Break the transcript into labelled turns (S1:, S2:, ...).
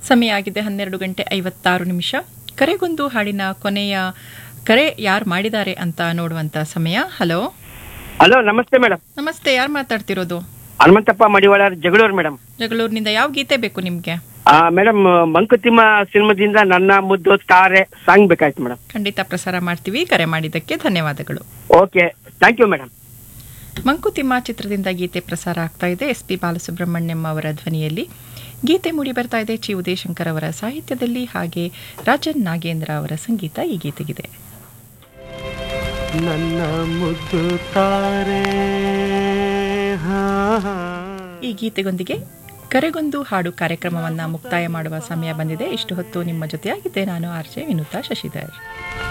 S1: ಸಮಯ ಆಗಿದೆ ಹನ್ನೆರಡು ಗಂಟೆ ಐವತ್ತಾರು ನಿಮಿಷ ಕರೆಗೊಂದು ಹಾಡಿನ ಕೊನೆಯ ಕರೆ ಯಾರು ಮಾಡಿದ್ದಾರೆ ಅಂತ ನೋಡುವಂತ ಸಮಯ ಹಲೋ
S2: ಹಲೋ ನಮಸ್ತೆ ಮೇಡಮ್
S1: ನಮಸ್ತೆ ಯಾರು ಮಾತಾಡ್ತಿರೋದು
S2: ಹನುಮಂತಪ್ಪ ಮಡಿವಾಳ ಜಗಳೂರು ಮೇಡಮ್
S1: ಜಗಳೂರಿನಿಂದ ಯಾವ ಗೀತೆ ಬೇಕು ನಿಮ್ಗೆ
S2: ಮೇಡಮ್ ಮಂಕುತಿಮ್ಮ ಸಿನಿಮಾದಿಂದ ನನ್ನ ಮುದ್ದು ತಾರೆ ಸಾಂಗ್ ಬೇಕಾಯ್ತು ಮೇಡಮ್
S1: ಖಂಡಿತ ಪ್ರಸಾರ ಮಾಡ್ತೀವಿ ಕರೆ ಮಾಡಿದ್ದಕ್ಕೆ ಧನ್ಯವಾದಗಳು
S2: okay thank you madam
S1: Mankuthimma ಚಿತ್ರದಿಂದ ಗೀತೆ ಪ್ರಸಾರ ಆಗ್ತಾ ಇದೆ ಎಸ್ ಪಿ ಬಾಲಸುಬ್ರಹ್ಮಣ್ಯಂ ಅವರ ಧ್ವನಿಯಲ್ಲಿ ಗೀತೆ ಮೂಡಿ ಬರ್ತಾ ಇದೆ ಚಿ ಉದಯಶಂಕರ್ ಅವರ ಸಾಹಿತ್ಯದಲ್ಲಿ ಹಾಗೆ ರಾಜನ್ ನಾಗೇಂದ್ರ ಅವರ ಸಂಗೀತ ಈ ಗೀತೆಗಿದೆ
S3: ನನ್ನ ಮುದ್ದು ತಾರೆ ಹಾ
S1: ಈ ಗೀತೆಗೊಂದಿಗೆ ಕರೆಗೊಂದು ಹಾಡು ಕಾರ್ಯಕ್ರಮವನ್ನ ಮುಕ್ತಾಯ ಮಾಡುವ ಸಮಯ ಬಂದಿದೆ ಇಷ್ಟು ಹೊತ್ತು ನಿಮ್ಮ ಜೊತೆಯಾಗಿದ್ದೆ ನಾನು ಆರ್ಜೆ ವಿನುತಾ ಶಶಿಧರ್